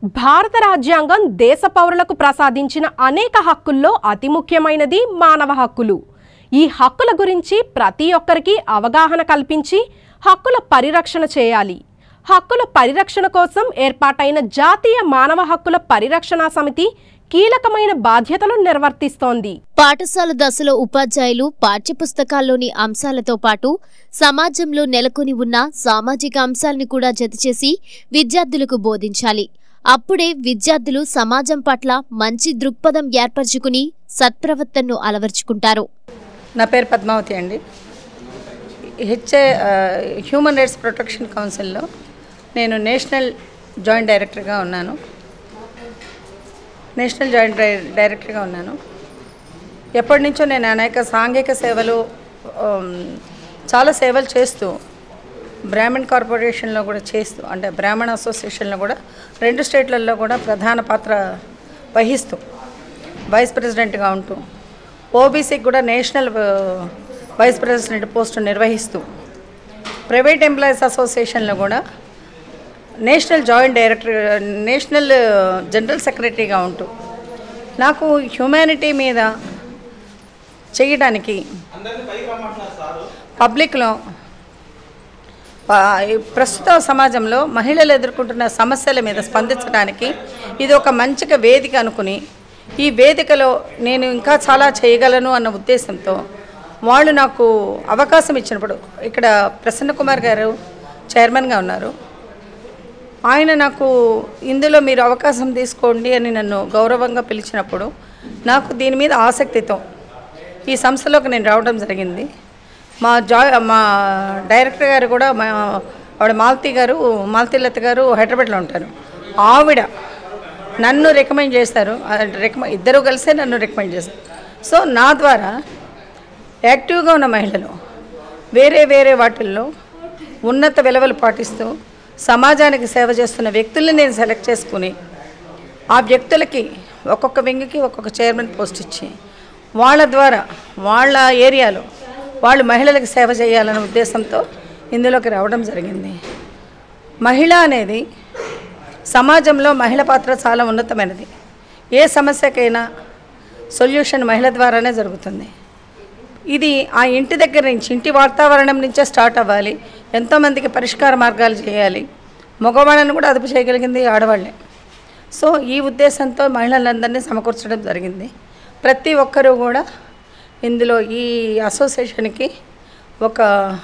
భారత రాజ్యాంగం దేశ పౌరులకు ప్రసాదించిన అనేక హక్కుల్లో అతి ముఖ్యమైనది మానవ హక్కులు ఈ హక్కుల గురించి ప్రతి ఒక్కరికి అవగాహన కల్పించి హక్కుల పరిరక్షణ చేయాలి హక్కుల పరిరక్షణ కోసం ఏర్పాటైన జాతీయ మానవ హక్కుల పరిరక్షణ సమితి కీలకమైన బాధ్యతలు నిర్వర్తిస్తోంది పాఠశాల దశలో ఉపాధ్యాయులు పాఠ్యపుస్తకాల్లోని అంశాలతో పాటు సమాజంలో నెలకొని ఉన్న సామాజిక అంశాలను కూడా జతచేసి విద్యార్థులకు బోధించాలి అప్పుడే విద్యార్థులు సమాజం పట్ల మంచి దృక్పథం ఏర్పరచుకుని సత్ప్రవర్తనను అలవర్చుకుంటారు నా పేరు పద్మావతి అండి హెచ్ఏ హ్యూమన్ రైట్స్ ప్రొటెక్షన్ కౌన్సిల్లో నేను నేషనల్ జాయింట్ డైరెక్టర్గా ఉన్నాను నేషనల్ జాయింట్ డై- డైరెక్టర్గా ఉన్నాను ఎప్పటి నుంచో నేను అనేక సాంఘిక సేవలు ఆమ్, చాలా సేవలు చేస్తూ బ్రాహ్మణ్ కార్పొరేషన్లో కూడా చేస్తూ అంటే బ్రాహ్మణ అసోసియేషన్లో కూడా రెండు స్టేట్లలో కూడా ప్రధాన పాత్ర వహిస్తూ వైస్ ప్రెసిడెంట్గా ఉంటూ ఓబీసీకి కూడా నేషనల్ ఆ, వైస్ ప్రెసిడెంట్ పోస్టు నిర్వహిస్తూ ప్రైవేట్ ఎంప్లాయీస్ అసోసియేషన్లో కూడా national joint director national general సెక్రటరీగా ఉంటూ నాకు హ్యుమానిటీ మీద చేయడానికి పబ్లిక్లో ప- ఈ ప్రస్తుత సమాజంలో మహిళలు ఎదుర్కొంటున్న సమస్యల మీద స్పందించడానికి ఇది ఒక మంచిగా వేదిక అనుకుని ఈ వేదికలో నేను ఇంకా చాలా చేయగలను అన్న ఉద్దేశంతో వాళ్ళు నాకు అవకాశం ఇచ్చినప్పుడు ఇక్కడ ప్రసన్న కుమార్ గారు చైర్మన్గా ఉన్నారు ఆయన నాకు ఇందులో మీరు అవకాశం తీసుకోండి అని నన్ను గౌరవంగా పిలిచినప్పుడు నాకు దీని మీద ఆసక్తితో ఈ సంస్థలోకి నేను రావడం జరిగింది మా జా మా డైరెక్టర్ గారు కూడా మా ఆవిడ మాలతి గారు మాలతీలత గారు హైదరాబాద్లో ఉంటారు ఆవిడ నన్ను రికమెండ్ చేశారు రికమెండ్ ఇద్దరు కలిసే నన్ను రికమెండ్ చేశారు సో నా ద్వారా యాక్టివ్గా ఉన్న మహిళలు వేరే వేరే వాటిల్లో ఉన్నత విలువలు పాటిస్తూ సమాజానికి సేవ చేస్తున్న వ్యక్తుల్ని నేను సెలెక్ట్ చేసుకుని ఆ వ్యక్తులకి ఒక్కొక్క వింగ్కి ఒక్కొక్క చైర్మన్ పోస్ట్ ఇచ్చి వాళ్ళ ద్వారా వాళ్ళ ఏరియాలో వాళ్ళు మహిళలకు సేవ చేయాలనే ఉద్దేశంతో ఇందులోకి రావడం జరిగింది మహిళ అనేది సమాజంలో మహిళ పాత్ర చాలా ఉన్నతమైనది ఏ సమస్యకైనా సొల్యూషన్ మహిళ ద్వారానే జరుగుతుంది ఇది ఆ ఇంటి దగ్గర నుంచి ఇంటి వాతావరణం నుంచే స్టార్ట్ అవ్వాలి ఎంతోమందికి పరిష్కార మార్గాలు చేయాలి మగవాళ్ళని కూడా అదుపు చేయగలిగింది ఆడవాళ్ళే సో ఈ ఉద్దేశంతో మహిళలందరినీ సమకూర్చడం జరిగింది ప్రతి ఒక్కరూ కూడా ఇందులో ఈ అసోసియేషన్కి ఒక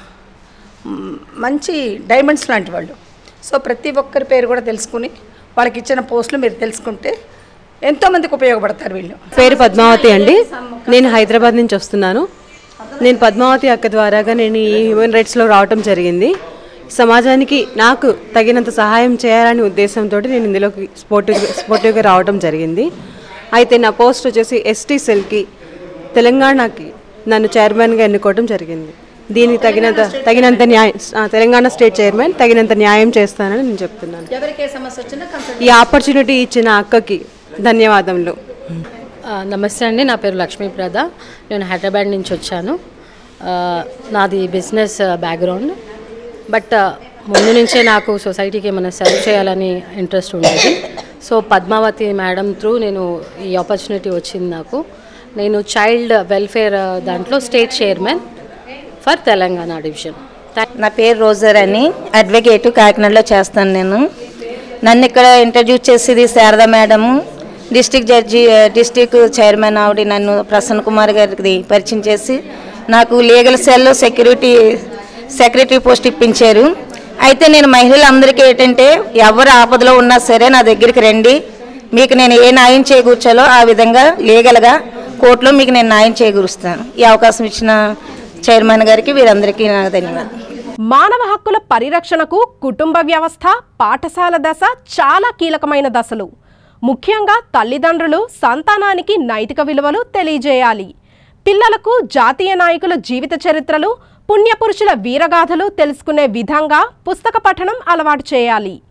మ్, మంచి డైమండ్స్ లాంటి వాళ్ళు సో ప్రతి ఒక్కరి పేరు కూడా తెలుసుకుని వాళ్ళకి ఇచ్చిన పోస్టులు మీరు తెలుసుకుంటే ఎంతోమందికి ఉపయోగపడతారు వీళ్ళు పేరు పద్మావతి అండి నేను హైదరాబాద్ నుంచి వస్తున్నాను నేను పద్మావతి అక్క ద్వారాగా నేను ఈ హ్యూమన్ రైట్స్లో రావటం జరిగింది సమాజానికి నాకు తగినంత సహాయం చేయాలనే ఉద్దేశంతో నేను ఇందులోకి స్పోర్టివ్ స్పోర్టివ్గా రావటం జరిగింది అయితే నా పోస్ట్ వచ్చేసి ఎస్టీ సెల్కి తెలంగాణకి నన్ను చైర్మన్గా ఎన్నుకోవడం జరిగింది దీనికి తగినంత తగినంత న్యాయం ఆ, తెలంగాణ స్టేట్ చైర్మన్ తగినంత న్యాయం చేస్తానని నేను చెప్తున్నాను ఎవరికి ఏ సమస్య వచ్చినా కన్సల్ట్ ఈ ఆపర్చునిటీ ఇచ్చిన అక్కకి ధన్యవాదములు ఆ, నమస్తే అండి నా పేరు లక్ష్మీప్రద నేను హైదరాబాద్ నుంచి వచ్చాను ఆ, నాది బిజినెస్ బ్యాక్గ్రౌండ్ బట్ ఆ, ముందు నుంచే నాకు సొసైటీకి ఏమైనా సర్వ్ చేయాలని ఇంట్రెస్ట్ ఉండేది సో పద్మావతి మేడం త్రూ నేను ఈ ఆపర్చునిటీ వచ్చింది నాకు నేను చైల్డ్ వెల్ఫేర్ దాంట్లో state chairman for Telangana division thank నా పేరు రోజర్ అని అడ్వకేట్ కాకినాడలో చేస్తాను నేను నన్ను ఇక్కడ ఇంట్రడ్యూస్ చేసేది Sharada madam district judge district chairman ఆవిడ నన్ను ప్రసన్న కుమార్ గారికి పరిచయం చేసి నాకు legal cell security secretary post ఇప్పించారు అయితే నేను మహిళలందరికీ ఏంటంటే ఎవరు ఆపదలో ఉన్నా సరే నా దగ్గరికి రండి మీకు నేను ఏ న్యాయం చేకూర్చాలో ఆ విధంగా లీగల్గా కోర్టులో మీకు నేను న్యాయం చేకూరుస్తాను ఈ అవకాశం ఇచ్చిన చైర్మన్ గారికి వీరందరికీ నా ధన్యవాదాలు మానవ హక్కుల పరిరక్షణకు కుటుంబ వ్యవస్థ పాఠశాల దశ చాలా కీలకమైన దశలు ముఖ్యంగా తల్లిదండ్రులు సంతానానికి నైతిక విలువలు తెలియజేయాలి పిల్లలకు జాతీయ నాయకుల జీవిత చరిత్రలు పుణ్యపురుషుల వీరగాథలు తెలుసుకునే విధంగా పుస్తక పఠనం అలవాటు చేయాలి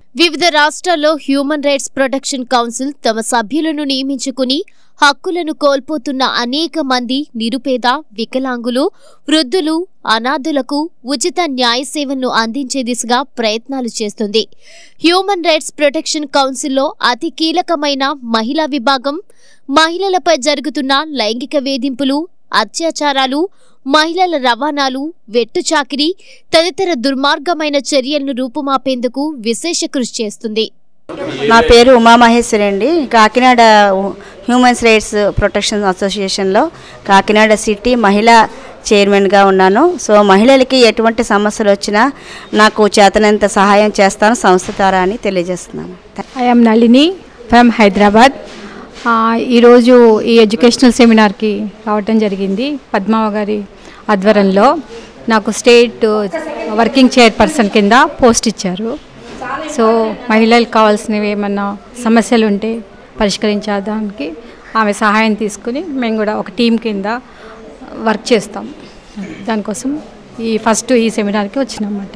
వివిధ రాష్ట్రాల్లో హ్యూమన్ రైట్స్ ప్రొటెక్షన్ కౌన్సిల్ తమ సభ్యులను నియమించుకుని హక్కులను కోల్పోతున్న అనేక మంది నిరుపేద వికలాంగులు వృద్ధులు అనాథులకు ఉచిత న్యాయ సేవలను అందించే దిశగా ప్రయత్నాలు చేస్తుంది హ్యూమన్ రైట్స్ ప్రొటెక్షన్ కౌన్సిల్లో అతి కీలకమైన మహిళా విభాగం మహిళలపై జరుగుతున్న లైంగిక వేధింపులు అత్యాచారాలు మహిళల రవాణాలు వెట్టుచాకిరి తదితర దుర్మార్గమైన చర్యలను రూపుమాపేందుకు విశేష కృషి చేస్తుంది నా పేరు ఉమామహేశ్వరి అండి కాకినాడ హ్యూమన్స్ రైట్స్ ప్రొటెక్షన్ అసోసియేషన్లో కాకినాడ సిటీ మహిళా చైర్మన్గా ఉన్నాను సో మహిళలకి ఎటువంటి సమస్యలు వచ్చినా నాకు చేతనంత సహాయం చేస్తాను సంస్థ ద్వారా అని తెలియజేస్తున్నాను I am Nalini from Hyderabad ఆ, ఈరోజు ఈ ఎడ్యుకేషనల్ సెమినార్కి రావటం జరిగింది పద్మావ గారి ఆధ్వర్యంలో నాకు స్టేట్ వర్కింగ్ చైర్పర్సన్ కింద పోస్ట్ ఇచ్చారు సో మహిళలకు కావాల్సినవి ఏమన్నా సమస్యలు ఉంటే పరిష్కరించడానికి ఆమె సహాయం తీసుకుని మేము కూడా ఒక టీం కింద వర్క్ చేస్తాం దానికోసం ఈ ఫస్ట్ ఈ సెమినార్కి వచ్చినమాట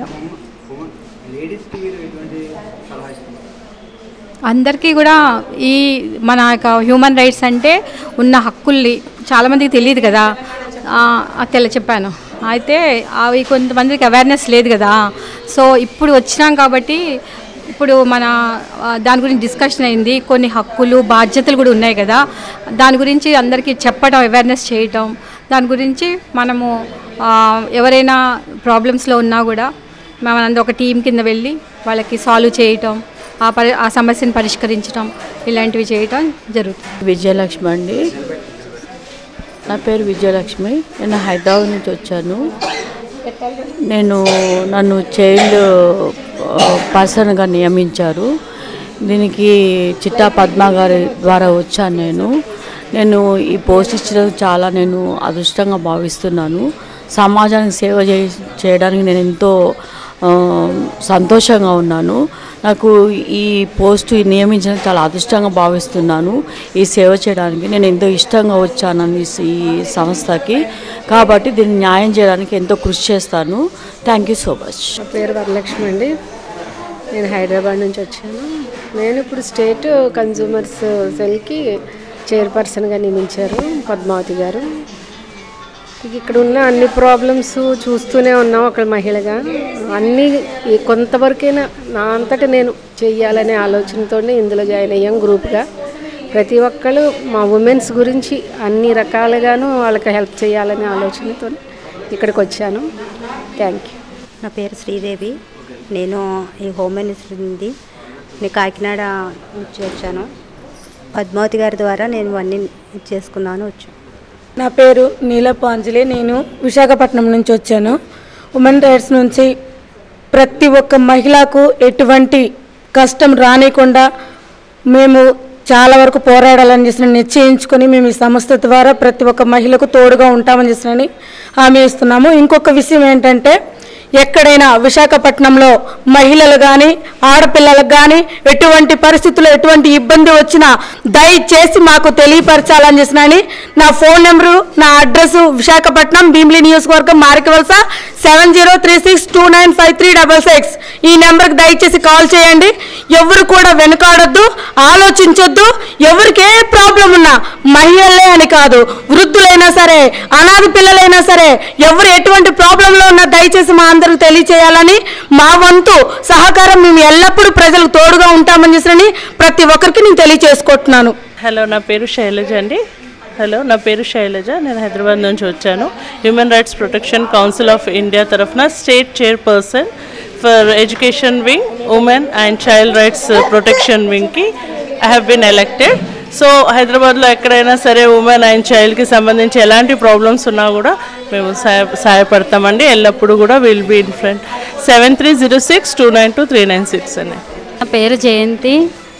అందరికీ కూడా ఈ మన యొక్క హ్యూమన్ రైట్స్ అంటే ఉన్న హక్కుల్ని చాలామందికి తెలియదు కదా ఆ, అది తెల్ల చెప్పాను అయితే అవి కొంతమందికి అవేర్నెస్ లేదు కదా సో ఇప్పుడు వచ్చినాం కాబట్టి ఇప్పుడు మన ఆ, దాని గురించి డిస్కషన్ అయింది కొన్ని హక్కులు బాధ్యతలు కూడా ఉన్నాయి కదా దాని గురించి అందరికీ చెప్పడం అవేర్నెస్ చేయటం దాని గురించి మనము ఆ, ఎవరైనా ప్రాబ్లమ్స్లో ఉన్నా కూడా మనందరం ఒక టీం కింద వెళ్ళి వాళ్ళకి సాల్వ్ చేయటం ఆ పరి ఆ సమస్యను పరిష్కరించడం ఇలాంటివి చేయటం జరుగుతుంది విజయలక్ష్మి అండి నా పేరు విజయలక్ష్మి నేను హైదరాబాద్ నుంచి వచ్చాను నేను నన్ను చైల్డ్ పర్సన్గా నియమించారు దీనికి చిట్టా పద్మ గారి ద్వారా వచ్చాను నేను నేను ఈ పోస్ట్ ఇచ్చడం చాలా నేను అదృష్టంగా భావిస్తున్నాను సమాజానికి సేవ చే చేయడానికి నేను ఎంతో ఆ, సంతోషంగా ఉన్నాను నాకు ఈ పోస్ట్ నియమించడం చాలా అదృష్టంగా భావిస్తున్నాను ఈ సేవ చేయడానికి నేను ఎంతో ఇష్టంగా వచ్చాను ఈ స- ఈ సంస్థకి కాబట్టి దీన్ని న్యాయం చేయడానికి ఎంతో కృషి చేస్తాను థ్యాంక్ యూ సో మచ్ నా పేరు వరలక్ష్మి అండి నేను హైదరాబాద్ నుంచి వచ్చాను నేను ఇప్పుడు స్టేట్ కన్జ్యూమర్స్ సెల్కి చైర్పర్సన్గా నియమించారు పద్మావతి గారు ఇక్కడ ఉన్న అన్ని ప్రాబ్లమ్స్ చూస్తూనే ఉన్నాం ఒక మహిళగా అన్నీ ఈ కొంతవరకైనా నా అంతటా నేను చెయ్యాలనే ఆలోచనతోనే ఇందులో జాయిన్ అయ్యాం గ్రూప్గా ప్రతి ఒక్కళ్ళు మా ఉమెన్స్ గురించి అన్ని రకాలుగాను వాళ్ళకి హెల్ప్ చేయాలనే ఆలోచనతో ఇక్కడికి వచ్చాను థ్యాంక్ యూ నా పేరు శ్రీదేవి నేను ఈ హోమ్ మినిస్టర్ ఉంది నేను కాకినాడ నుంచి వచ్చాను పద్మావతి గారి ద్వారా నేను అన్నీ చేసుకున్నాను వచ్చాను నా పేరు నీలపాంజలి నేను విశాఖపట్నం నుంచి వచ్చాను ఉమెన్ రైట్స్ నుంచి ప్రతి ఒక్క మహిళకు ఎటువంటి కష్టం రానికుండా మేము చాలా వరకు పోరాడాలని చేసిన నిశ్చయించుకొని మేము ఈ సంస్థ ద్వారా ప్రతి ఒక్క మహిళకు తోడుగా ఉంటామని చేసిన హామీ ఇస్తున్నాము ఇంకొక విషయం ఏంటంటే ఎక్కడైనా విశాఖపట్నంలో మహిళలు కానీ ఆడపిల్లలకు కానీ ఎటువంటి పరిస్థితుల్లో ఎటువంటి ఇబ్బంది వచ్చినా దయచేసి మాకు తెలియపరచాలని చేసినని నా ఫోన్ నెంబరు నా అడ్రస్ విశాఖపట్నం భీమిలి నియోజకవర్గం Marikavalasa seven zero three six two nine five three double six ఈ నెంబర్కి దయచేసి కాల్ చేయండి ఎవరు కూడా వెనుకాడొద్దు ఆలోచించొద్దు ఎవరికి ఏ ప్రాబ్లం ఉన్నా మహిళలే అని కాదు వృద్ధులైనా సరే అనాథ పిల్లలైనా సరే ఎవరు ఎటువంటి ప్రాబ్లంలో ఉన్నా దయచేసి మా అందరికి తెలియచేయాలని మా వంతు సహకారం మేము ఎల్లప్పుడూ ప్రజలకు తోడుగా ఉంటామని చేసిన ప్రతి ఒక్కరికి నేను తెలియచేసుకుంటున్నాను హలో నా పేరు శైలజ అండి హలో నా పేరు శైలజ నేను హైదరాబాద్ నుంచి వచ్చాను human rights protection council of India తరఫున state chairperson for education wing women and child rights protection వింగ్కి I have been elected so హైదరాబాద్లో ఎక్కడైనా సరే ఉమెన్ అండ్ చైల్డ్కి సంబంధించి ఎలాంటి ప్రాబ్లమ్స్ ఉన్నా కూడా మేము సహాయ సహాయపడతామండి ఎల్లప్పుడూ కూడా will be in front seven three zero six two nine two three nine six అని నా పేరు జయంతి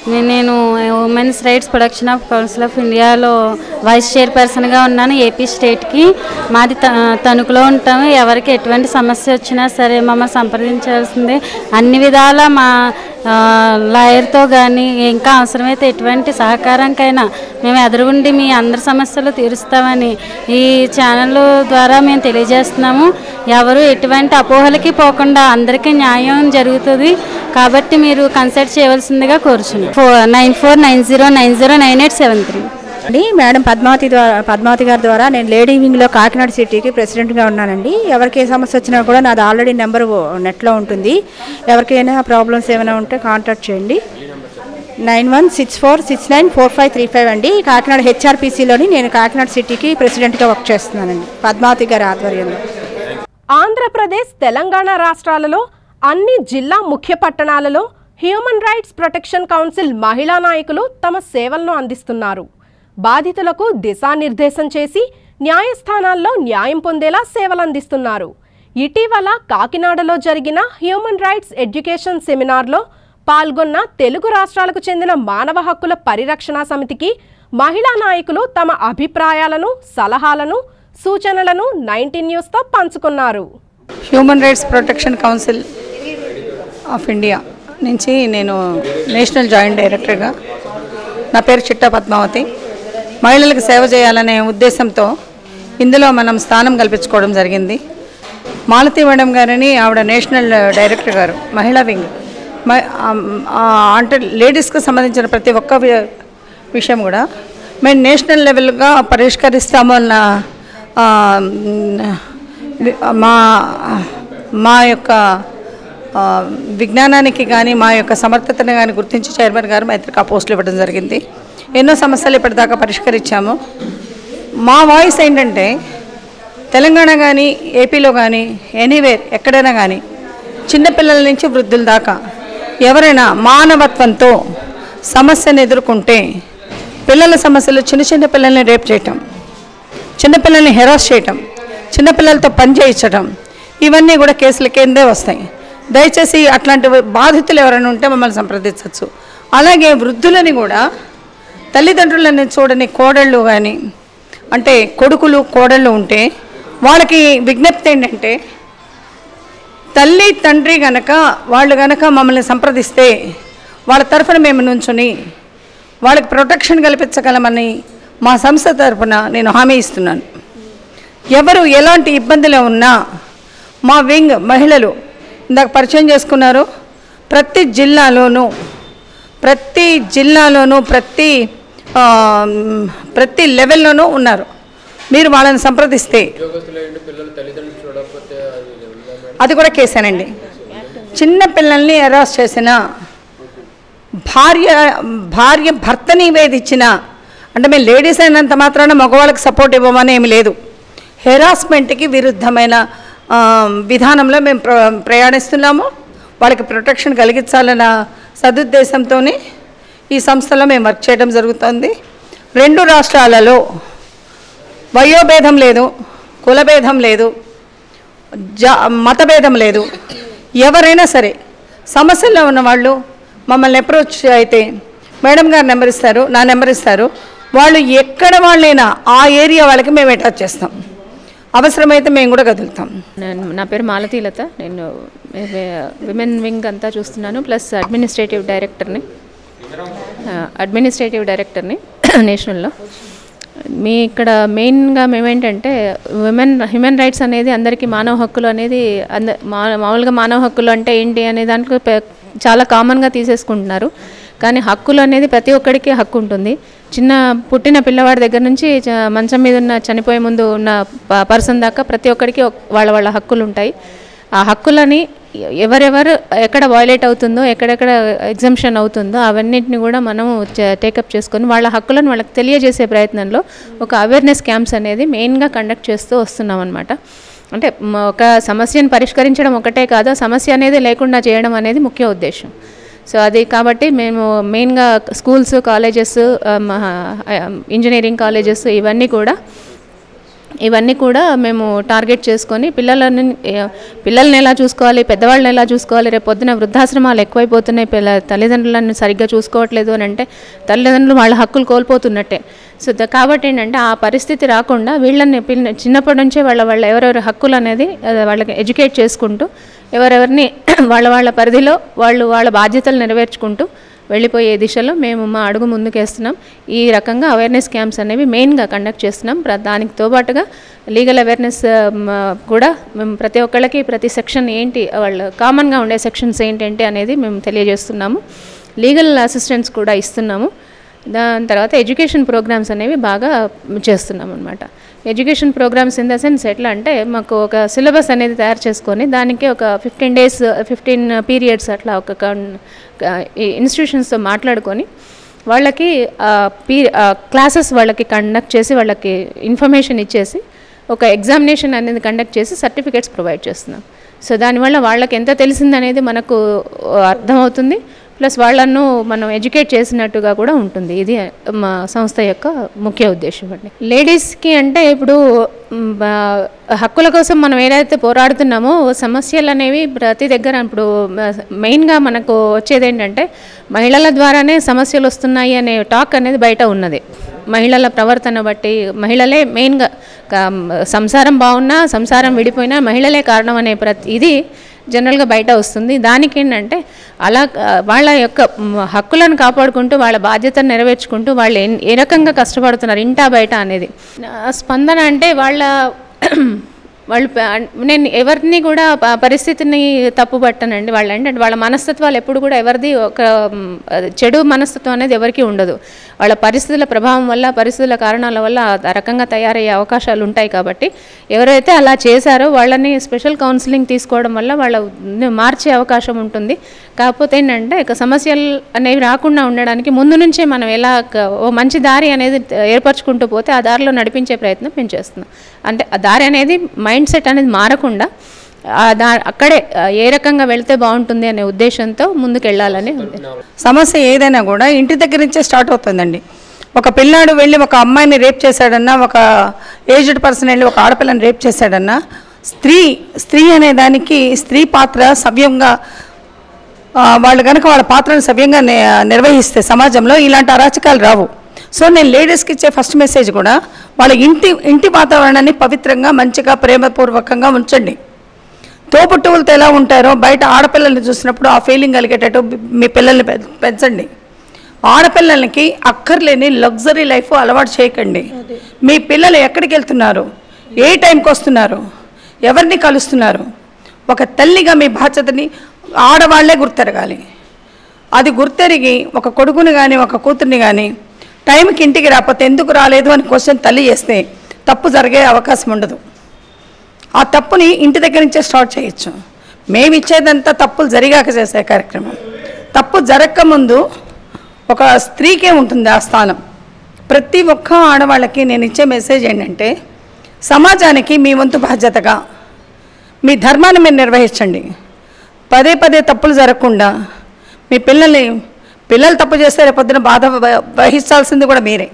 నే- నేను women's rights production of council of ఇండియాలో వైస్ చైర్పర్సన్గా ఉన్నాను ఏపీ స్టేట్కి మాది త- తణుకులో ఉంటాము ఎవరికి ఎటువంటి సమస్య వచ్చినా సరే మమ్మల్ని సంప్రదించాల్సిందే అన్ని విధాల మా ఆ, లాయర్తో కానీ ఇంకా అవసరమైతే ఎటువంటి సహకారంకైనా మేము ఎదురుగుండి మీ అందరి సమస్యలు తీరుస్తామని ఈ ఛానల్ ద్వారా మేము తెలియజేస్తున్నాము ఎవరు ఎటువంటి అపోహలకి పోకుండా అందరికీ న్యాయం జరుగుతుంది కాబట్టి మీరు కన్సల్ట్ చేయవలసిందిగా కోరుచున్నాను four nine four nine zero nine zero nine eight seven three అండి మేడం పద్మావతి ద్వారా పద్మావతి గారి ద్వారా నేను లేడీ వింగ్లో కాకినాడ సిటీకి ప్రెసిడెంట్గా ఉన్నానండి ఎవరికి ఏ సమస్య వచ్చినా కూడా నాది ఆల్రెడీ నెంబర్ నెట్లో ఉంటుంది ఎవరికైనా ప్రాబ్లమ్స్ ఏమైనా ఉంటే కాంటాక్ట్ చేయండి nine one six four six nine four five three five అండి కాకినాడ హెచ్ఆర్పీసీలోని నేను కాకినాడ సిటీకి ప్రెసిడెంట్గా వర్క్ చేస్తున్నానండి పద్మావతి గారి ఆధ్వర్యంలో ఆంధ్రప్రదేశ్ తెలంగాణ రాష్ట్రాలలో అన్ని జిల్లా ముఖ్య పట్టణాలలో హ్యూమన్ రైట్స్ ప్రొటెక్షన్ కౌన్సిల్ మహిళా నాయకులు తమ సేవలను అందిస్తున్నారు బాధితులకు దిశానిర్దేశం చేసి న్యాయస్థానాల్లో న్యాయం పొందేలా సేవలందిస్తున్నారు ఇటీవల కాకినాడలో జరిగిన హ్యూమన్ రైట్స్ ఎడ్యుకేషన్ సెమినార్లో పాల్గొన్న తెలుగు రాష్ట్రాలకు చెందిన మానవ హక్కుల పరిరక్షణ సమితికి మహిళా నాయకులు తమ అభిప్రాయాలను సలహాలను సూచనలను నైన్టీన్ న్యూస్తో పంచుకున్నారు human rights protection council of India నుంచి నేను నేషనల్ జాయింట్ డైరెక్టర్గా నా పేరు చిట్టా పద్మావతి మహిళలకు సేవ చేయాలనే ఉద్దేశంతో ఇందులో మనం స్థానం కల్పించుకోవడం జరిగింది మాలతి మేడం గారిని ఆవిడ నేషనల్ డైరెక్టర్ గారు మహిళా వింగ్ మ- ఆ, అంటే లేడీస్కి సంబంధించిన ప్రతి ఒక్క వి- విషయం కూడా మేము నేషనల్ లెవెల్గా పరిష్కరిస్తాము అన్న ఆ, మ్, మా మా యొక్క ఆ, విజ్ఞానానికి కానీ మా యొక్క సమర్థతను కానీ గుర్తించి చైర్మన్ గారు మైత్రికి ఆ పోస్టులు ఇవ్వడం జరిగింది ఎన్నో సమస్యలు ఇప్పటిదాకా పరిష్కరించాము మా వాయిస్ ఏంటంటే తెలంగాణ కానీ ఏపీలో కానీ ఎనీవేర్ ఎక్కడైనా కానీ చిన్నపిల్లల నుంచి వృద్ధుల దాకా ఎవరైనా మానవత్వంతో సమస్యను ఎదుర్కొంటే పిల్లల సమస్యలు చిన్న చిన్న పిల్లల్ని రేప్ చేయటం చిన్నపిల్లల్ని హెరాస్ చేయటం చిన్నపిల్లలతో పని చేయించడం ఇవన్నీ కూడా కేసుల కిందే వస్తాయి దయచేసి అట్లాంటి బాధితులు ఎవరైనా ఉంటే మమ్మల్ని సంప్రదించవచ్చు అలాగే వృద్ధులని కూడా తల్లిదండ్రులని చూడని కోడళ్ళు కానీ అంటే కొడుకులు కోడళ్ళు ఉంటే వాళ్ళకి విజ్ఞప్తి ఏంటంటే తల్లి తండ్రి గనక వాళ్ళు గనక మమ్మల్ని సంప్రదిస్తే వాళ్ళ తరఫున మేము నుంచుని వాళ్ళకి ప్రొటెక్షన్ కల్పించగలమని మా సంస్థ తరఫున నేను హామీ ఇస్తున్నాను ఎవరు ఎలాంటి ఇబ్బందులు ఉన్నా మా వింగ్ మహిళలు ఇందాక పరిచయం చేసుకున్నారు ప్రతి జిల్లాలోనూ ప్రతి జిల్లాలోనూ ప్రతి ఆ, మ్, ప్రతి లెవెల్లోనూ ఉన్నారు మీరు వాళ్ళని సంప్రదిస్తే అది కూడా కేసేనండి చిన్న పిల్లల్ని అరెస్ట్ చేసిన భార్య భార్య భర్తని వేధించిన అంటే మేము లేడీస్ అయినంత మాత్రాన మగవాళ్ళకి సపోర్ట్ ఇవ్వమని ఏమి లేదు హెరాస్మెంట్కి విరుద్ధమైన ఆ, విధానంలో మేము ప్ర ప్రయాణిస్తున్నాము వాళ్ళకి ప్రొటెక్షన్ కలిగించాలన్న సదుద్దేశంతోనే ఈ సంస్థలో మేము వర్క్ చేయడం జరుగుతుంది రెండు రాష్ట్రాలలో వయోభేదం లేదు కులభేదం లేదు జా మతభేదం లేదు ఎవరైనా సరే సమస్యల్లో ఉన్నవాళ్ళు మమ్మల్ని అప్రోచ్ అయితే మేడం గారు నెంబర్ ఇస్తారు నా నెంబర్ ఇస్తారు వాళ్ళు ఎక్కడ వాళ్ళైనా ఆ ఏరియా వాళ్ళకి మేము అటాచ్ చేస్తాం అవసరమైతే మేము కూడా కదులుతాం నేను నా పేరు మాలతీలత నేను విమెన్ వింగ్ అంతా చూస్తున్నాను ప్లస్ అడ్మినిస్ట్రేటివ్ డైరెక్టర్ని అడ్మినిస్ట్రేటివ్ డైరెక్టర్ని నేషనల్లో మీ ఇక్కడ మెయిన్గా మేమేంటంటే విమెన్ హ్యూమన్ రైట్స్ అనేది అందరికీ మానవ హక్కులు అనేది అంద మా మామూలుగా మానవ హక్కులు అంటే ఏంటి అనే దాంట్లో పె- చాలా కామన్గా తీసేసుకుంటున్నారు కానీ హక్కులు అనేది ప్రతి ఒక్కడికి హక్కు ఉంటుంది చిన్న పుట్టిన పిల్లవాడి దగ్గర నుంచి చ- మంచం మీద ఉన్న చనిపోయే ముందు ఉన్న ప- పర్సన్ దాకా ప్రతి ఒక్కడికి ఒక- వాళ్ళ వాళ్ళ హక్కులు ఉంటాయి ఆ హక్కులని ఎవరెవరు ఎక్కడ వైలేట్ అవుతుందో ఎక్కడెక్కడ ఎగ్జంప్షన్ అవుతుందో అవన్నిటిని కూడా మనం టేకప్ చేసుకొని వాళ్ళ హక్కులను వాళ్ళకి తెలియజేసే ప్రయత్నంలో ఒక అవేర్నెస్ క్యాంప్స్ అనేది మెయిన్గా కండక్ట్ చేస్తూ వస్తున్నాం అనమాట అంటే మ- ఒక సమస్యను పరిష్కరించడం ఒకటే కాదు ఆ సమస్య అనేది లేకుండా చేయడం అనేది ముఖ్య ఉద్దేశం సో అది కాబట్టి మేము మెయిన్గా స్కూల్స్ కాలేజెస్ ఇంజనీరింగ్ కాలేజెస్ ఇవన్నీ కూడా ఇవన్నీ కూడా మేము టార్గెట్ చేసుకొని పిల్లలని ఏ- పిల్లల్ని ఎలా చూసుకోవాలి పెద్దవాళ్ళని ఎలా చూసుకోవాలి రేపు పొద్దున వృద్ధాశ్రమాలు ఎక్కువైపోతున్నాయి పిల్ల తల్లిదండ్రులను సరిగ్గా చూసుకోవట్లేదు అని అంటే తల్లిదండ్రులు వాళ్ళ హక్కులు కోల్పోతున్నట్టే సో ద- కాబట్టి ఏంటంటే ఆ పరిస్థితి రాకుండా వీళ్ళని పిల్ల చిన్నప్పటి నుంచే వాళ్ళ వాళ్ళ ఎవరెవరి హక్కులు అనేది ఆ, వాళ్ళకి ఎడ్యుకేట్ చేసుకుంటూ ఎవరెవరిని వాళ్ళ వాళ్ళ పరిధిలో వాళ్ళు వాళ్ళ బాధ్యతలు నెరవేర్చుకుంటూ వెళ్ళిపోయే దిశలో మేము మా అడుగు ముందుకేస్తున్నాం ఈ రకంగా అవేర్నెస్ క్యాంప్స్ అనేవి మెయిన్గా కండక్ట్ చేస్తున్నాం ప్ర- దానికి తోబాటుగా లీగల్ అవేర్నెస్ కూడా మేము ప్రతి ఒక్కళ్ళకి ప్రతి సెక్షన్ ఏంటి వాళ్ళ కామన్గా ఉండే సెక్షన్స్ ఏంటంటే అనేది మేము తెలియజేస్తున్నాము లీగల్ అసిస్టెన్స్ కూడా ఇస్తున్నాము దాని తర్వాత ఎడ్యుకేషన్ ప్రోగ్రామ్స్ అనేవి బాగా చేస్తున్నాం అనమాట education programmes in the sense ఎట్లా అంటే మాకు ఒక సిలబస్ అనేది తయారు చేసుకొని దానికి ఒక ఫిఫ్టీన్ డేస్ ఫిఫ్టీన్ పీరియడ్స్ అట్లా ఒక ఇన్స్టిట్యూషన్స్తో మాట్లాడుకొని వాళ్ళకి పీ క్లాసెస్ వాళ్ళకి కండక్ట్ చేసి వాళ్ళకి ఇన్ఫర్మేషన్ ఇచ్చేసి ఒక ఎగ్జామినేషన్ అనేది కండక్ట్ చేసి సర్టిఫికేట్స్ ప్రొవైడ్ చేస్తున్నాం సో దానివల్ల వాళ్ళకి ఎంత తెలిసిందనేది మనకు అర్థమవుతుంది ప్లస్ వాళ్ళను మనం ఎడ్యుకేట్ చేసినట్టుగా కూడా ఉంటుంది ఇది మా సంస్థ యొక్క ముఖ్య ఉద్దేశం అండి లేడీస్కి అంటే ఇప్పుడు మ్, బా- హక్కుల కోసం మనం ఏదైతే పోరాడుతున్నామో సమస్యలు అనేవి ప్రతి దగ్గర ఇప్పుడు మెయిన్గా మనకు వచ్చేది ఏంటంటే మహిళల ద్వారానే సమస్యలు వస్తున్నాయి అనే టాక్ అనేది బయట ఉన్నది మహిళల ప్రవర్తన బట్టి మహిళలే మెయిన్గా కా- సంసారం బాగున్నా సంసారం విడిపోయినా మహిళలే కారణం అనే ప్రతి ఇది జనరల్గా బయట వస్తుంది దానికి ఏంటంటే అలా ఆ, వాళ్ళ యొక్క మ్, హక్కులను కాపాడుకుంటూ వాళ్ళ బాధ్యతను నెరవేర్చుకుంటూ వాళ్ళు ఎన్- ఏ రకంగా కష్టపడుతున్నారు ఇంటా బయట అనేది ఆ, స్పందన అంటే వాళ్ళ వాళ్ళు ప- నేను ఎవరిని కూడా ప- పరిస్థితిని తప్పు పట్టనండి వాళ్ళు ఏంటంటే వాళ్ళ మనస్తత్వాలు ఎప్పుడు కూడా ఎవరిది ఒక మ్, అది చెడు మనస్తత్వం అనేది ఎవరికీ ఉండదు వాళ్ళ పరిస్థితుల ప్రభావం వల్ల పరిస్థితుల కారణాల వల్ల ఆ రకంగా తయారయ్యే అవకాశాలు ఉంటాయి కాబట్టి ఎవరైతే అలా చేశారో వాళ్ళని స్పెషల్ కౌన్సిలింగ్ తీసుకోవడం వల్ల వాళ్ళ మార్చే అవకాశం ఉంటుంది కాకపోతే ఏంటంటే ఇక సమస్యలు అనేవి రాకుండా ఉండడానికి ముందు నుంచే మనం ఎలా క- ఓ మంచి దారి అనేది ఏర్పరచుకుంటూ పోతే ఆ దారిలో నడిపించే ప్రయత్నం మేము చేస్తున్నాం అంటే ఆ దారి అనేది మైండ్ సెట్ అనేది మారకుండా ఆ దా అక్కడే ఆ, ఏ రకంగా వెళ్తే బాగుంటుంది అనే ఉద్దేశంతో ముందుకు వెళ్ళాలని ఉంది సమస్య ఏదైనా కూడా ఇంటి దగ్గర నుంచే స్టార్ట్ అవుతుందండి ఒక పిల్లాడు వెళ్ళి ఒక అమ్మాయిని రేప్ చేశాడన్నా ఒక ఏజ్డ్ పర్సన్ వెళ్ళి ఒక ఆడపిల్లని రేప్ చేశాడన్నా స్త్రీ స్త్రీ అనే దానికి స్త్రీ పాత్ర సవ్యంగా ఆ, వాళ్ళు కనుక వాళ్ళ పాత్రను సవ్యంగా ని- నిర్వహిస్తే సమాజంలో ఇలాంటి అరాచకాలు రావు సో నేను లేడీస్కి ఇచ్చే ఫస్ట్ మెసేజ్ కూడా వాళ్ళ ఇంటి ఇంటి వాతావరణాన్ని పవిత్రంగా మంచిగా ప్రేమపూర్వకంగా ఉంచండి తోబుట్టువులతో ఎలా ఉంటారో బయట ఆడపిల్లల్ని చూసినప్పుడు ఆ ఫీలింగ్ కలిగేటట్టు మీ పిల్లల్ని పె- పెంచండి ఆడపిల్లలకి అక్కర్లేని లగ్జరీ లైఫ్ అలవాటు చేయకండి మీ పిల్లలు ఎక్కడికి వెళ్తున్నారు ఏ టైంకి వస్తున్నారు ఎవరిని కలుస్తున్నారు ఒక తల్లిగా మీ బాధ్యతని ఆడవాళ్లే గుర్తెరగాలి అది గుర్తెరిగి ఒక కొడుకుని కానీ ఒక కూతుర్ని కానీ టైంకి ఇంటికి రాకపోతే ఎందుకు రాలేదు అని క్వశ్చన్ తల్లి చేస్తే తప్పు జరిగే అవకాశం ఉండదు ఆ తప్పుని ఇంటి దగ్గర నుంచే స్టార్ట్ చేయొచ్చు మేము ఇచ్చేదంతా తప్పులు జరిగాక చేసే కార్యక్రమం తప్పు జరగక ముందు ఒక స్త్రీకే ఉంటుంది ఆ స్థానం ప్రతి ఒక్క ఆడవాళ్ళకి నేను ఇచ్చే మెసేజ్ ఏంటంటే సమాజానికి మీ వంతు బాధ్యతగా మీ ధర్మాన్ని మీరు నిర్వహించండి పదే పదే తప్పులు జరగకుండా మీ పిల్లల్ని పిల్లలు తప్పు చేస్తే రేపొద్దున బాధ వ- వహించాల్సింది కూడా మీరే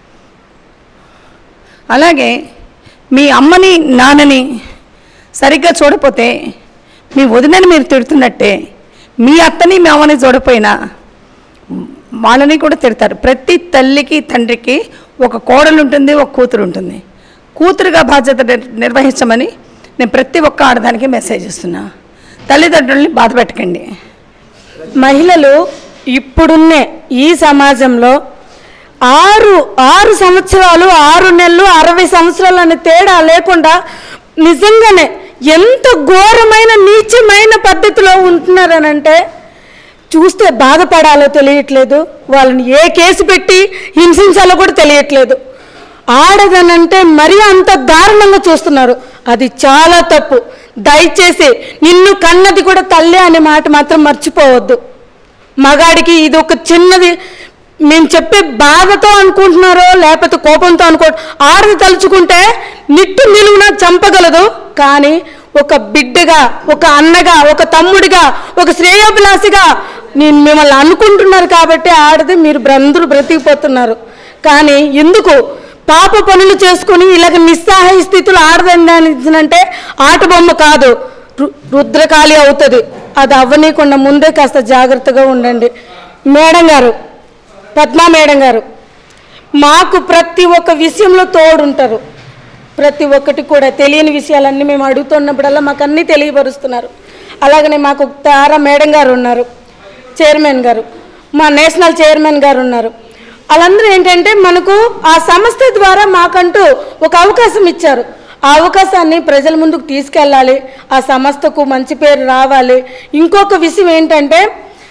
అలాగే మీ అమ్మని నాన్నని సరిగ్గా చూడపోతే మీ వదినని మీరు తిడుతున్నట్టే మీ అత్తని మీ అమ్మని చూడపోయినా వాళ్ళని కూడా తిడతారు ప్రతి తల్లికి తండ్రికి ఒక కోడలు ఉంటుంది ఒక కూతురు ఉంటుంది కూతురుగా బాధ్యత నిర్- నిర్వహించమని నేను ప్రతి ఒక్క ఆడదానికి మెసేజ్ ఇస్తున్నా తల్లిదండ్రుల్ని బాధ పెట్టకండి మహిళలు ఇప్పుడున్న ఈ సమాజంలో ఆరు ఆరు సంవత్సరాలు ఆరు నెలలు అరవై సంవత్సరాలు అనే తేడా లేకుండా నిజంగానే ఎంత ఘోరమైన నీచమైన పద్ధతిలో ఉంటున్నారనంటే చూస్తే బాధపడాలో తెలియట్లేదు వాళ్ళని ఏ కేసు పెట్టి హింసించాలో కూడా తెలియట్లేదు ఆడదనంటే మరీ అంత దారుణంగా చూస్తున్నారు అది చాలా తప్పు దయచేసి నిన్ను కన్నది కూడా తల్లే అనే మాట మాత్రం మర్చిపోవద్దు మగాడికి ఇది ఒక చిన్నది మేము చెప్పే బాధతో అనుకుంటున్నారో లేకపోతే కోపంతో అనుకో ఆడది తలుచుకుంటే నిట్టు నిలువున చంపగలదు కానీ ఒక బిడ్డగా ఒక అన్నగా ఒక తమ్ముడిగా ఒక శ్రేయోభిలాషిగా నేను మిమ్మల్ని అనుకుంటున్నారు కాబట్టి ఆడది మీరు అందరూ బ్రతికిపోతున్నారు కానీ ఎందుకు పాప పనులు చేసుకుని ఇలాగ నిస్సహాయ స్థితిలో ఆడదంటే ఆట బొమ్మ కాదు రు- రుద్రకాళి అవుతుంది అది అవ్వనీయకుండా ముందే కాస్త జాగ్రత్తగా ఉండండి మేడం గారు పద్మా మేడం గారు మాకు ప్రతి ఒక్క విషయంలో తోడుంటారు ప్రతి ఒక్కటి కూడా తెలియని విషయాలన్నీ మేము అడుగుతున్నప్పుడల్లా మాకు అన్నీ తెలియపరుస్తున్నారు అలాగనే మాకు తారా మేడం గారు ఉన్నారు చైర్మన్ గారు మా నేషనల్ చైర్మన్ గారు ఉన్నారు వాళ్ళందరూ ఏంటంటే మనకు ఆ సంస్థ ద్వారా మాకంటూ ఒక అవకాశం ఇచ్చారు ఆ అవకాశాన్ని ప్రజల ముందుకు తీసుకెళ్ళాలి ఆ సంస్థకు మంచి పేరు రావాలి ఇంకొక విషయం ఏంటంటే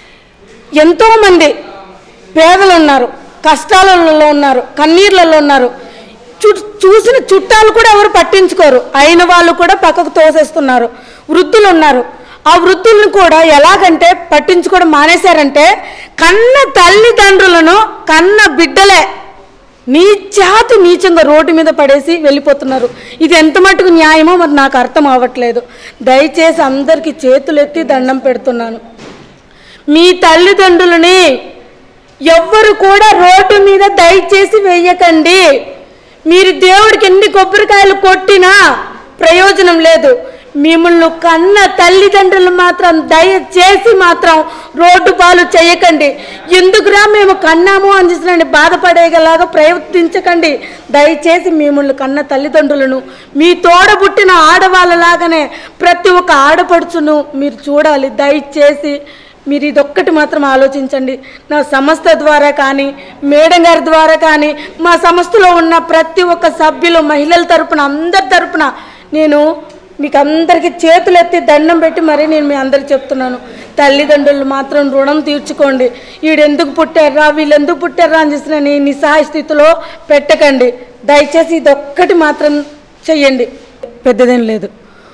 ఎంతోమంది పేదలు ఉన్నారు కష్టాలలో ఉన్నారు కన్నీర్లలో ఉన్నారు చూ చూసిన చుట్టాలు కూడా ఎవరు పట్టించుకోరు అయిన వాళ్ళు కూడా పక్కకు తోసేస్తున్నారు వృద్ధులు ఉన్నారు ఆ వృద్ధులను కూడా ఎలాగంటే పట్టించుకోవడం మానేశారంటే కన్న తల్లిదండ్రులను కన్న బిడ్డలే నీచాతి నీచంగా రోడ్డు మీద పడేసి వెళ్ళిపోతున్నారు ఇది ఎంత మటుకు న్యాయమో మరి నాకు అర్థం అవ్వట్లేదు దయచేసి అందరికీ చేతులెత్తి దండం పెడుతున్నాను మీ తల్లిదండ్రులని ఎవ్వరు కూడా రోడ్డు మీద దయచేసి వేయకండి మీరు దేవుడికి ఎన్ని కొబ్బరికాయలు కొట్టినా ప్రయోజనం లేదు మిమ్మల్ని కన్న తల్లిదండ్రులు మాత్రం దయచేసి మాత్రం రోడ్డు పాలు చేయకండి ఎందుకురా మేము కన్నాము అని చెప్పి బాధపడేలాగా ప్రయత్నించకండి దయచేసి మిమ్మల్ని కన్న తల్లిదండ్రులను మీ తోడబుట్టిన ఆడవాళ్ళలాగానే ప్రతి ఒక్క ఆడపడుచును మీరు చూడాలి దయచేసి మీరు ఇదొక్కటి మాత్రం ఆలోచించండి నా సంస్థ ద్వారా కానీ మేడం గారి ద్వారా కానీ మా సంస్థలో ఉన్న ప్రతి ఒక్క సభ్యులు మహిళల తరపున అందరి తరపున నేను మీకు అందరికీ చేతులెత్తి దండం పెట్టి మరీ నేను మీ అందరికి చెప్తున్నాను తల్లిదండ్రులు మాత్రం రుణం తీర్చుకోండి వీడెందుకు పుట్టారా వీళ్ళు ఎందుకు పుట్టారా అని చేసిన నీ నిస్సహాయ స్థితిలో పెట్టకండి దయచేసి ఇదొక్కటి మాత్రం చెయ్యండి పెద్దదేం లేదు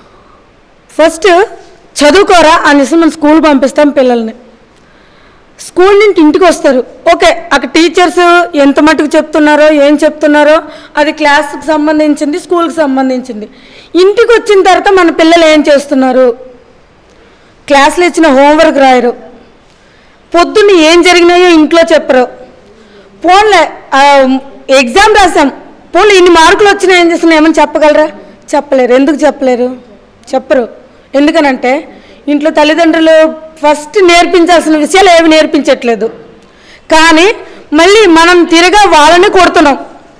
ఫస్ట్ చదువుకోరా అనేసి మనం స్కూల్ పంపిస్తాం పిల్లల్ని స్కూల్ నుండి ఇంటికి వస్తారు ఓకే అక్కడ టీచర్స్ ఎంత మటుకు చెప్తున్నారో ఏం చెప్తున్నారో అది క్లాస్కి సంబంధించింది స్కూల్కి సంబంధించింది ఇంటికి వచ్చిన తర్వాత మన పిల్లలు ఏం చేస్తున్నారు క్లాస్లో ఇచ్చిన హోంవర్క్ రాయరు పొద్దున్న ఏం జరిగినాయో ఇంట్లో చెప్పరు పోన్లే ఆ, ఎగ్జామ్ రాసాం పోన్లే ఇన్ని మార్కులు వచ్చినాయి ఏం చేస్తున్నా ఏమని చెప్పగలరా చెప్పలేరు ఎందుకు చెప్పలేరు చెప్పరు ఎందుకనంటే ఇంట్లో తల్లిదండ్రులు ఫస్ట్ నేర్పించాల్సిన విషయాలు ఏమి నేర్పించట్లేదు కానీ మళ్ళీ మనం తిరగా వాళ్ళని కొడుతున్నాం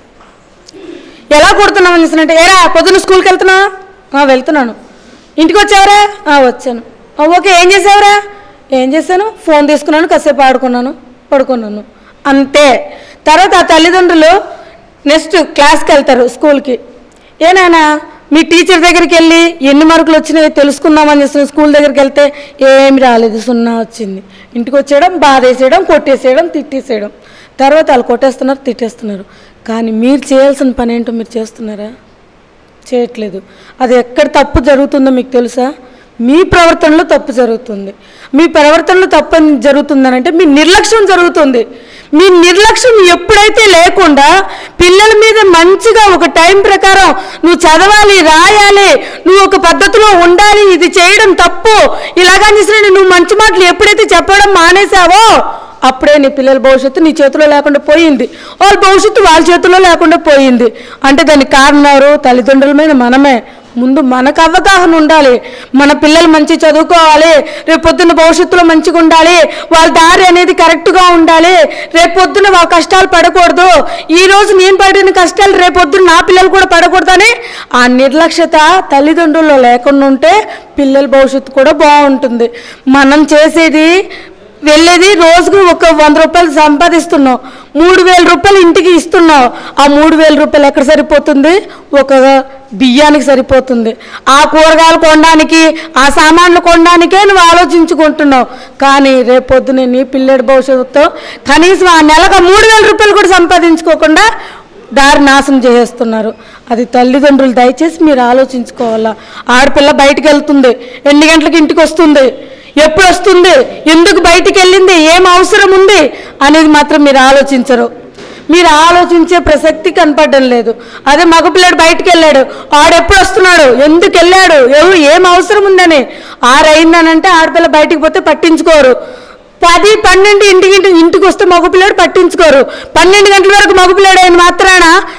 ఎలా కొడుతున్నాం అనేసి అంటే ఏరా పొద్దున్న స్కూల్కి వెళ్తున్నా వెళ్తున్నాను ఇంటికి వచ్చావరా "ఆ, వచ్చాను "ఆ, ఓకే ఏం చేసావురా ఏం చేశాను ఫోన్ తీసుకున్నాను కాసేపు ఆడుకున్నాను పడుకున్నాను అంతే తర్వాత ఆ తల్లిదండ్రులు నెక్స్ట్ క్లాస్కి వెళ్తారు స్కూల్కి ఏనాయనా మీ టీచర్ దగ్గరికి వెళ్ళి ఎన్ని మార్కులు వచ్చినాయో తెలుసుకుందామని చేసిన స్కూల్ దగ్గరికి వెళ్తే ఏమి రాలేదు సున్నా వచ్చింది ఇంటికి వచ్చేయడం బాధేసేయడం కొట్టేసేయడం తిట్టేసేయడం తర్వాత వాళ్ళు కొట్టేస్తున్నారు తిట్టేస్తున్నారు కానీ మీరు చేయాల్సిన పని ఏంటో మీరు చేస్తున్నారా చేయట్లేదు అది ఎక్కడ తప్పు జరుగుతుందో మీకు తెలుసా మీ ప్రవర్తనలో తప్పు జరుగుతుంది మీ ప్రవర్తనలో తప్పు అని జరుగుతుందనంటే మీ నిర్లక్ష్యం జరుగుతుంది మీ నిర్లక్ష్యం ఎప్పుడైతే లేకుండా పిల్లల మీద మంచిగా ఒక టైం ప్రకారం నువ్వు చదవాలి రాయాలి నువ్వు ఒక పద్ధతిలో ఉండాలి ఇది చేయడం తప్పు ఇలాగా చేసిన నువ్వు మంచి మాటలు ఎప్పుడైతే చెప్పడం మానేశావో అప్పుడే నీ పిల్లల భవిష్యత్తు నీ చేతిలో లేకుండా పోయింది వాళ్ళ భవిష్యత్తు వాళ్ళ చేతిలో లేకుండా పోయింది అంటే దానికి కారణం ఎవరు తల్లిదండ్రులమైన మనమే ముందు మనకు అవగాహన ఉండాలి మన పిల్లలు మంచి చదువుకోవాలి రేపు పొద్దున్న భవిష్యత్తులో మంచిగా ఉండాలి వాళ్ళ దారి అనేది కరెక్ట్గా ఉండాలి రేపు పొద్దున వాళ్ళ కష్టాలు పడకూడదు ఈ రోజు నేను పడిన కష్టాలు రేపు పొద్దున నా పిల్లలు కూడా పడకూడదని ఆ నిర్లక్ష్యత తల్లిదండ్రుల్లో లేకుండా ఉంటే పిల్లల భవిష్యత్తు కూడా బాగుంటుంది మనం చేసేది వెళ్ళేది రోజుకు ఒక వంద రూపాయలు సంపాదిస్తున్నావు మూడు వేల రూపాయలు ఇంటికి ఇస్తున్నావు ఆ మూడు వేల రూపాయలు ఎక్కడ సరిపోతుంది ఒక బియ్యానికి సరిపోతుంది ఆ కూరగాయలు కొనడానికి ఆ సామాన్లు కొనడానికే నువ్వు ఆలోచించుకుంటున్నావు కానీ రేపు పొద్దునే నీ పిల్లడి భవిష్యత్తుతో కనీసం ఆ నెలకు మూడు వేల రూపాయలు కూడా సంపాదించుకోకుండా దారి నాశనం చేసేస్తున్నారు అది తల్లిదండ్రులు దయచేసి మీరు ఆలోచించుకోవాలా ఆడపిల్ల బయటికి వెళ్తుంది ఎన్ని గంటలకు ఇంటికి వస్తుంది ఎప్పుడు వస్తుంది ఎందుకు బయటికి వెళ్ళింది ఏం అవసరం ఉంది అనేది మాత్రం మీరు ఆలోచించరు మీరు ఆలోచించే ప్రసక్తి కనపడడం లేదు అదే మగపిల్లాడు బయటికి వెళ్ళాడు ఆడెప్పుడు వస్తున్నాడు ఎందుకు వెళ్ళాడు ఎవరు ఏం అవసరం ఉందని ఆరైందనంటే ఆడపిల్ల బయటికి పోతే పట్టించుకోరు పది పన్నెండు ఇంటికి ఇంటి- ఇంటికి వస్తే మగపిల్లాడు పట్టించుకోరు పన్నెండు గంటల వరకు మగపిల్లాడు అయిన మాత్రాన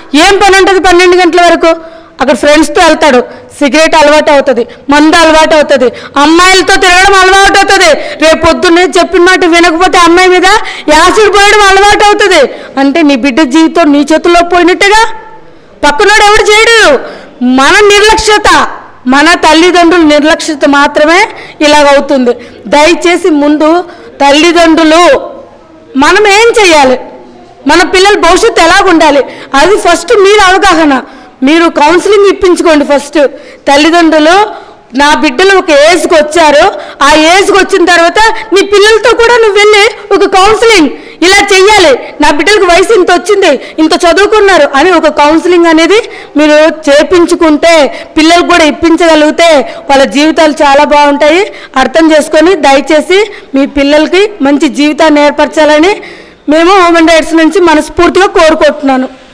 ఏం పని ఉంటుంది పన్నెండు గంటల వరకు అక్కడ ఫ్రెండ్స్తో వెళ్తాడు సిగరెట్ అలవాటు అవుతుంది మందు అలవాటు అవుతుంది అమ్మాయిలతో తిరగడం అలవాటు అవుతుంది రేపు పొద్దున్నే చెప్పిన మాట వినకపోతే అమ్మాయి మీద యాసిడ్ పోయడం అలవాటు అవుతుంది అంటే నీ బిడ్డ జీవితం నీ చేతుల్లో పోయినట్టుగా పక్కనోడు ఎవడు చేయడు మన నిర్లక్ష్యత మన తల్లిదండ్రుల నిర్లక్ష్యత మాత్రమే ఇలాగవుతుంది దయచేసి ముందు తల్లిదండ్రులు మనం ఏం చేయాలి మన పిల్లల భవిష్యత్తు ఎలాగ ఉండాలి అది ఫస్ట్ మీరు అవగాహన మీరు కౌన్సిలింగ్ ఇప్పించుకోండి ఫస్ట్ తల్లిదండ్రులు నా బిడ్డలు ఒక ఏజ్కి వచ్చారు ఆ ఏజ్కి వచ్చిన తర్వాత నీ పిల్లలతో కూడా నువ్వు వెళ్ళి ఒక కౌన్సిలింగ్ ఇలా చెయ్యాలి నా బిడ్డలకు వయసు ఇంత వచ్చింది ఇంత చదువుకున్నారు అని ఒక కౌన్సిలింగ్ అనేది మీరు చేపించుకుంటే పిల్లలకు కూడా ఇప్పించగలిగితే వాళ్ళ జీవితాలు చాలా బాగుంటాయి అర్థం చేసుకొని దయచేసి మీ పిల్లలకి మంచి జీవితాన్ని ఏర్పరచాలని మేము హ్యూమన్ రైట్స్ నుంచి మనస్ఫూర్తిగా కోరుకుంటున్నాను